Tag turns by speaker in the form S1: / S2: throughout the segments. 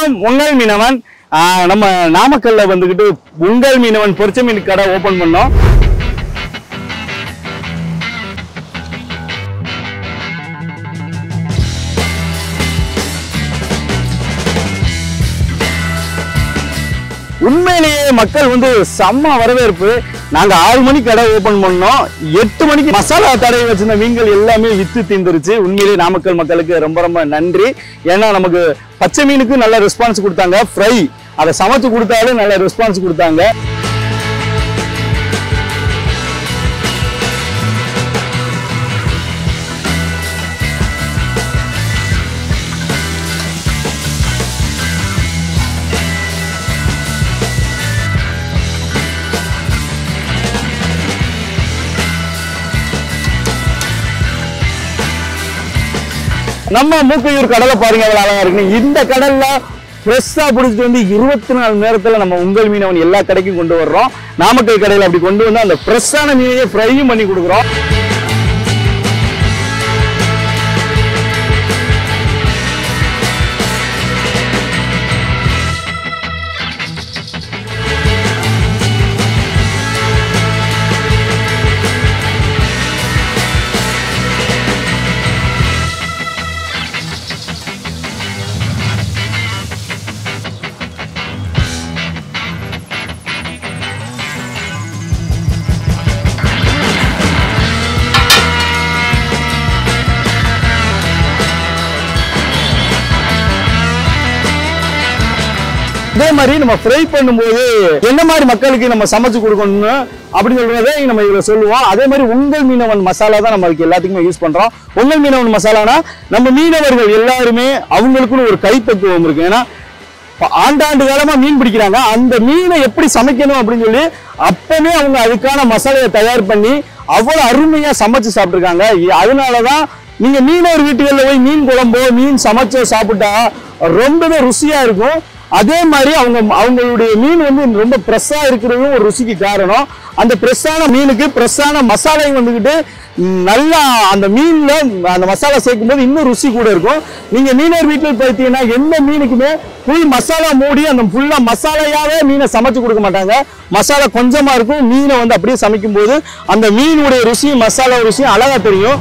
S1: வணக்கம் உங்கள் மீனவன் ஆஹ் நம்ம நாமக்கல்ல வந்துகிட்டு உங்கள் மீனவன் பொரிச்ச மீன் கடை ஓபன் பண்ணோம் உண்மையிலேயே மக்கள் வந்து செம்ம வரவேற்பு நாங்க ஆறு மணிக்கு கடை ஓபன் பண்ணோம் எட்டு மணிக்கு மசாலா தடவை வச்சிருந்த மீன்கள் எல்லாமே வித்து தீந்துருச்சு உண்மையிலேயே நாமக்கல் மக்களுக்கு ரொம்ப ரொம்ப நன்றி ஏன்னா நமக்கு பச்சை மீனுக்கு நல்ல ரெஸ்பான்ஸ் கொடுத்தாங்க ஃப்ரை அதை சமைச்சு கொடுத்தாலும் நல்ல ரெஸ்பான்ஸ் கொடுத்தாங்க நம்ம மூக்கையூர் கடலை பாருங்க எவ்வளவு அழகா இருக்குன்னு இந்த கடல்ல ஃப்ரெஷ்ஷா பிடிச்சிட்டு வந்து இருபத்தி நாலு நேரத்துல நம்ம உங்கள் மீனவன் எல்லா கடைக்கும் கொண்டு வர்றோம் நாமக்கல் கடையில அப்படி கொண்டு வந்து அந்த ஃப்ரெஷ்ஷான மீனையே ஃப்ரையும் பண்ணி கொடுக்குறோம் இதே மாதிரி நம்ம ஃப்ரை பண்ணும்போது என்ன மாதிரி மக்களுக்கு நம்ம சமைச்சு கொடுக்கணும்னு அப்படின்னு சொல்றதை நம்ம இதுல சொல்லுவோம் அதே மாதிரி உங்கள் மீனவன் மசாலா தான் நம்ம அதுக்கு எல்லாத்துக்குமே யூஸ் பண்றோம் உங்கள் மீனவன் மசாலானா நம்ம மீனவர்கள் எல்லாருமே அவங்களுக்குன்னு ஒரு கைப்பக்குவம் இருக்கு ஏன்னா ப- ஆண்டாண்டு காலமா மீன் பிடிக்கிறாங்க அந்த மீனை எப்படி சமைக்கணும் அப்படின்னு சொல்லி அப்பவே அவங்க அதுக்கான மசாலையை தயார் பண்ணி அவ்வளவு அருமையா சமைச்சு சாப்பிட்டுருக்காங்க இ- அதனாலதான் நீங்க மீனவர் வீட்டுகளில் போய் மீன் குழம்போ மீன் சமைச்சோ சாப்பிட்டா ரொம்பவே ருசியா இருக்கும் அதே மாதிரி அவங்க அவங்களுடைய மீன் வந்து ரொம்ப ஃப்ரெஷ்ஷா இருக்கிறதும் ஒரு ருசிக்கு காரணம் அந்த ஃப்ரெஷ்ஷான மீனுக்கு ஃப்ரெஷ்ஷான மசாலையும் வந்துக்கிட்டு ம், நல்லா அந்த மீன்ல அந்த மசாலா சேர்க்கும் போது இன்னும் ருசி கூட இருக்கும் நீங்க மீனவர் வீட்டில் பார்த்தீங்கன்னா எந்த மீனுக்குமே ஃபுல் மசாலா மூடி அந்த ஃபுல்லா மசாலையாவே மீனை சமைச்சு கொடுக்க மாட்டாங்க மசாலா கொஞ்சமா இருக்கும் மீனை வந்து அப்படியே சமைக்கும் போது அந்த மீனுடைய ருசியும் மசாலா ருசியும் அழகா தெரியும்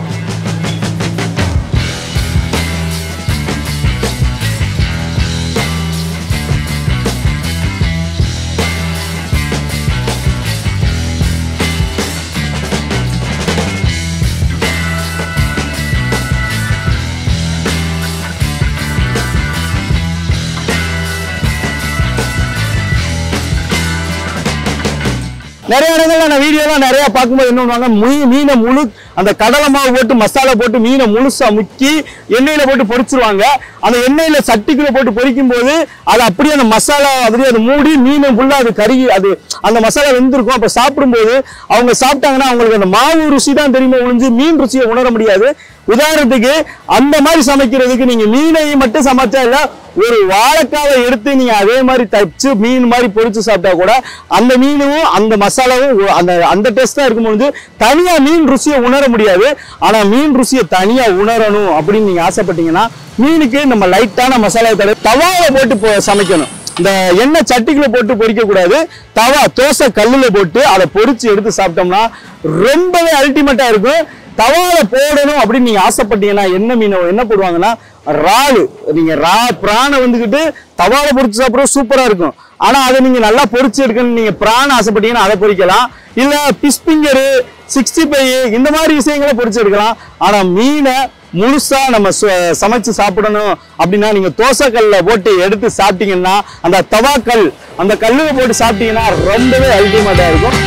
S1: நிறைய இடங்கள்ல நான் வீடியோலாம் நிறைய பார்க்கும்போது என்ன பண்ணுவாங்க மீ- மீனை முழு அந்த கடலை மாவு போட்டு மசாலா போட்டு மீனை முழுசா முக்கி எண்ணெயில போட்டு பொரிச்சிருவாங்க அந்த எண்ணெயில சட்டிக்குள்ள போட்டு பொரிக்கும் போது அது அப்படியே அந்த மசாலா அப்படியே அது மூடி மீனை ஃபுல்லா அது கருகி அது அந்த மசாலா வெந்திருக்கும் அப்ப சாப்பிடும்போது அவங்க சாப்பிட்டாங்கன்னா அவங்களுக்கு அந்த மாவு ருசி தான் தெரியுமா ஒழிஞ்சு மீன் ருசியை உணர முடியாது உதாரணத்துக்கு அந்த மாதிரி சமைக்கிறதுக்கு நீங்க மீனையும் மட்டும் சமைச்சா இல்ல ஒரு வாழைக்காவை எடுத்து நீங்க அதே மாதிரி தச்சு மீன் மாதிரி பொரிச்சு சாப்பிட்டா கூட அந்த மீனும் அந்த மசாலாவும் ஒ- அந்த அந்த டேஸ்ட் தான் இருக்கும் பொழுது தனியா மீன் ருசியை உணர முடியாது ஆனா மீன் ருசியை தனியா உணரணும் அப்படின்னு நீங்க ஆசைப்பட்டீங்கன்னா மீனுக்கு நம்ம லைட்டான மசாலா தடவை தவாவை போட்டு பொ- சமைக்கணும் இந்த எண்ணெய் சட்டிக்குள்ள போட்டு பொரிக்க கூடாது தவா தோசை கல்லுல போட்டு அதை பொரிச்சு எடுத்து சாப்பிட்டோம்னா ரொம்பவே அல்டிமேட்டா இருக்கும் தவால போடணும் அப்படின்னு நீங்க ஆசைப்பட்டீங்கன்னா என்ன மீனை என்ன போடுவாங்கன்னா இறாலு நீங்க ரா பிராணை வந்துகிட்டு தவால பொரிச்சு சாப்பிடுறது சூப்பரா இருக்கும் ஆனா அதை நீங்க நல்லா பொரிச்சு எடுக்கணும் நீங்க பிராண ஆசைப்பட்டீங்கன்னா அதை பொரிக்கலாம் இல்ல பிஸ் பிங்கரு சிக்ஸ்டி ஃபைவ் இந்த மாதிரி விஷயங்களை பொரிச்சு எடுக்கலாம் ஆனா மீனை முழுசா நம்ம சு- சமைச்சு சாப்பிடணும் அப்படின்னா நீங்க தோசைக்கல்ல போட்டு எடுத்து சாப்பிட்டீங்கன்னா அந்த தவாக்கல் அந்த கல்லுல போட்டு சாப்பிட்டீங்கன்னா ரொம்பவே அல்டிமேட்டா இருக்கும்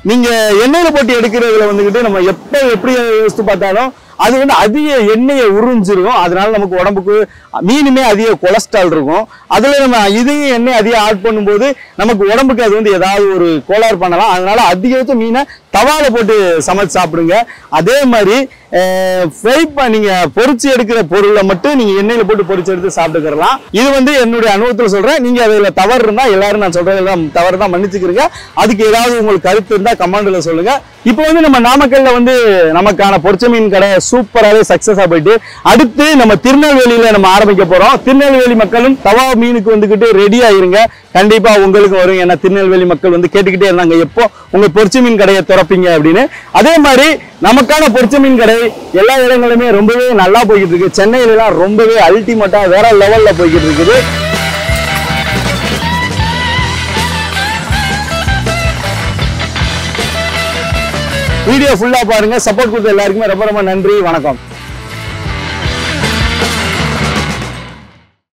S1: நீங்க எண்ணெயில போட்டு எடுக்கிறதுல வந்துகிட்டு நம்ம எப்ப எப்படி யோசித்து பார்த்தாலும் அது வந்து அதிக எண்ணெயை உறிஞ்சிரும் அதனால நமக்கு உடம்புக்கு மீனுமே அதிக கொலஸ்ட்ரால் இருக்கும் அதுல நம்ம இதையும் எண்ணெய் அதிகம் ஆட் பண்ணும்போது நமக்கு உடம்புக்கு அது வந்து ஏதாவது ஒரு கோளாறு பண்ணலாம் அதனால அதிகபட்ச மீனை தவால போட்டு சமைச்சு சாப்பிடுங்க அதே மாதிரி ஃப்ரை நீங்க பொரிச்சு எடுக்கிற பொருளை மட்டும் நீங்க எண்ணெயில போட்டு பொரிச்சு எடுத்து சாப்பிட்டுக்கிறலாம் இது வந்து என்னுடைய அனுபவத்துல சொல்றேன் நீங்க அதுல தவறு இருந்தா எல்லாரும் நான் சொல்றதெல்லாம் தவறு தான் மன்னிச்சுக்கிறீங்க அதுக்கு ஏதாவது உங்களுக்கு கருத்து இருந்தா கமெண்ட்ல சொல்லுங்க இப்போ வந்து நம்ம நாமக்கல்ல வந்து நமக்கான பொரிச்ச மீன் கடை சூப்பராகவே சக்சஸா போயிட்டு அடுத்து நம்ம திருநெல்வேலியில நம்ம ஆரம்பிக்க போறோம் திருநெல்வேலி மக்களும் தவா மீனுக்கு வந்துகிட்டு ரெடி ஆயிருங்க கண்டிப்பா உங்களுக்கு வரும் ஏன்னா திருநெல்வேலி மக்கள் வந்து கேட்டுக்கிட்டே இருந்தாங்க எப்போ உங்க பொரிச்ச மீன் கடையை திறப்பீங்க அப்படின்னு அதே மாதிரி நமக்கான பொரிச்ச மீன் கடை எல்லா இடங்களுமே ரொம்பவே நல்லா போய்கிட்டு இருக்கு சென்னையில எல்லாம் ரொம்பவே அல்டிமேட்டா வேற லெவல்ல போய்கிட்டு இருக்குது வீடியோ ஃபுல்லா பாருங்க சப்போர்ட் கொடுத்த எல்லாருக்குமே ரொம்ப ரொம்ப நன்றி வணக்கம்